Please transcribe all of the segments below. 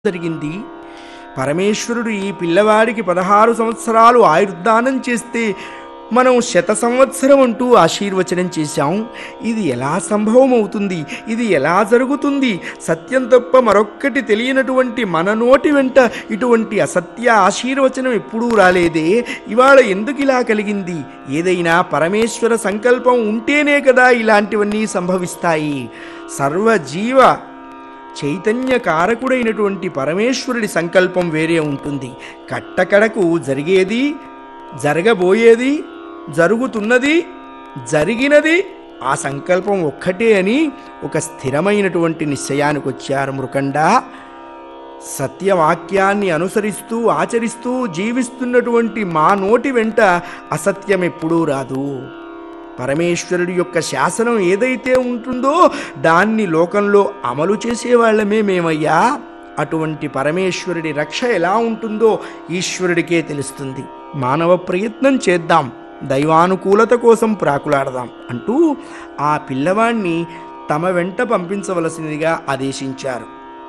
జరిగింది పరమేశ్వరుడు ఈ పిల్లవాడికి పదహారు సంవత్సరాలు ఆయుర్దానం చేస్తే మనం శత సంవత్సరం అంటూ ఆశీర్వచనం చేశాం ఇది ఎలా సంభవం అవుతుంది ఇది ఎలా జరుగుతుంది సత్యం తప్ప మరొక్కటి తెలియనటువంటి మన నోటి వెంట ఇటువంటి అసత్య ఆశీర్వచనం ఎప్పుడూ రాలేదే ఇవాళ ఎందుకు ఇలా కలిగింది ఏదైనా పరమేశ్వర సంకల్పం ఉంటేనే కదా ఇలాంటివన్నీ సంభవిస్తాయి సర్వజీవ చైతన్య కారకుడైనటువంటి పరమేశ్వరుడి సంకల్పం వేరే ఉంటుంది కట్టకడకు జరిగేది జరగబోయేది జరుగుతున్నది జరిగినది ఆ సంకల్పం ఒక్కటే అని ఒక స్థిరమైనటువంటి నిశ్చయానికి వచ్చారు మృకండ సత్యవాక్యాన్ని అనుసరిస్తూ ఆచరిస్తూ జీవిస్తున్నటువంటి మా నోటి వెంట అసత్యం ఎప్పుడూ రాదు పరమేశ్వరుడి యొక్క శాసనం ఏదైతే ఉంటుందో దాన్ని లోకంలో అమలు చేసేవాళ్ళమే మేమయ్యా అటువంటి పరమేశ్వరుడి రక్ష ఎలా ఉంటుందో ఈశ్వరుడికే తెలుస్తుంది మానవ ప్రయత్నం చేద్దాం దైవానుకూలత కోసం ప్రాకులాడదాం అంటూ ఆ పిల్లవాణ్ణి తమ వెంట పంపించవలసిందిగా ఆదేశించారు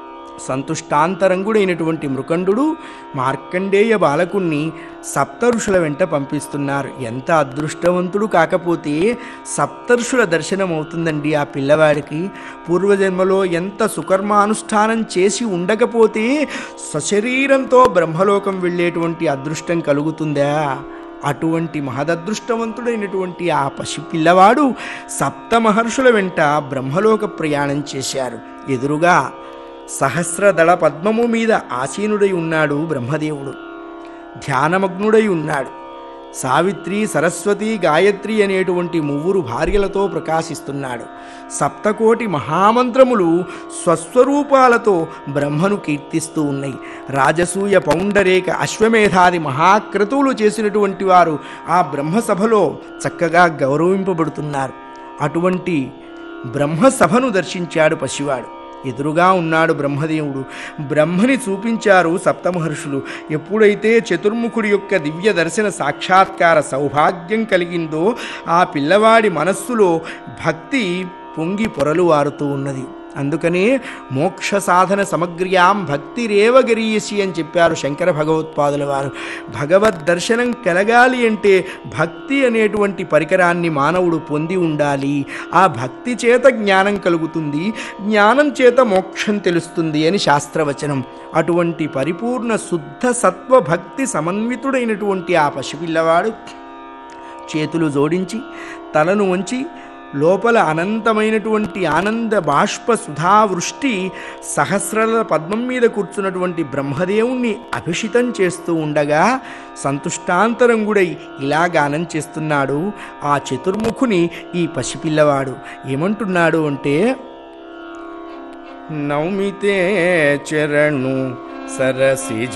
సంతుష్టాంతరంగుడైనటువంటి మృకండు మార్కండేయ బాలకుణ్ణి సప్తఋషుల వెంట పంపిస్తున్నారు ఎంత అదృష్టవంతుడు కాకపోతే సప్తర్షుల దర్శనం అవుతుందండి ఆ పిల్లవాడికి పూర్వజన్మలో ఎంత సుకర్మానుష్ఠానం చేసి ఉండకపోతే సశరీరంతో బ్రహ్మలోకం వెళ్ళేటువంటి అదృష్టం కలుగుతుందా అటువంటి మహదదృష్టవంతుడైనటువంటి ఆ పసి పిల్లవాడు సప్త మహర్షుల వెంట బ్రహ్మలోక ప్రయాణం చేశారు ఎదురుగా సహస్రదళ పద్మము మీద ఆసీనుడై ఉన్నాడు బ్రహ్మదేవుడు ధ్యానమగ్నుడై ఉన్నాడు సావిత్రి సరస్వతి గాయత్రి అనేటువంటి మువ్వురు భార్యలతో ప్రకాశిస్తున్నాడు సప్తకోటి మహామంత్రములు స్వస్వరూపాలతో బ్రహ్మను కీర్తిస్తూ ఉన్నాయి రాజసూయ పౌండరేక అశ్వమేధాది మహాక్రతువులు చేసినటువంటి వారు ఆ బ్రహ్మసభలో చక్కగా గౌరవింపబడుతున్నారు అటువంటి బ్రహ్మసభను దర్శించాడు పసివాడు ఎదురుగా ఉన్నాడు బ్రహ్మదేవుడు బ్రహ్మని చూపించారు సప్తమహర్షులు ఎప్పుడైతే చతుర్ముఖుడి యొక్క దివ్య దర్శన సాక్షాత్కార సౌభాగ్యం కలిగిందో ఆ పిల్లవాడి మనస్సులో భక్తి పొంగి పొరలు వారుతూ ఉన్నది అందుకనే మోక్ష సాధన సమగ్ర్యాం భక్తిరేవ గరీయసి అని చెప్పారు శంకర భగవత్పాదుల వారు భగవద్ దర్శనం కలగాలి అంటే భక్తి అనేటువంటి పరికరాన్ని మానవుడు పొంది ఉండాలి ఆ భక్తి చేత జ్ఞానం కలుగుతుంది జ్ఞానం చేత మోక్షం తెలుస్తుంది అని శాస్త్రవచనం అటువంటి పరిపూర్ణ శుద్ధ సత్వ భక్తి సమన్వితుడైనటువంటి ఆ పసిపిల్లవాడు చేతులు జోడించి తలను వంచి లోపల అనంతమైనటువంటి ఆనంద బాష్ప సుధావృష్టి సహస్రాల పద్మం మీద కూర్చున్నటువంటి బ్రహ్మదేవుణ్ణి అభిషితం చేస్తూ ఉండగా సంతుష్టాంతరంగుడై ఇలా గానం చేస్తున్నాడు ఆ చతుర్ముఖుని ఈ పసిపిల్లవాడు ఏమంటున్నాడు అంటే నౌమితే చరణు సరసి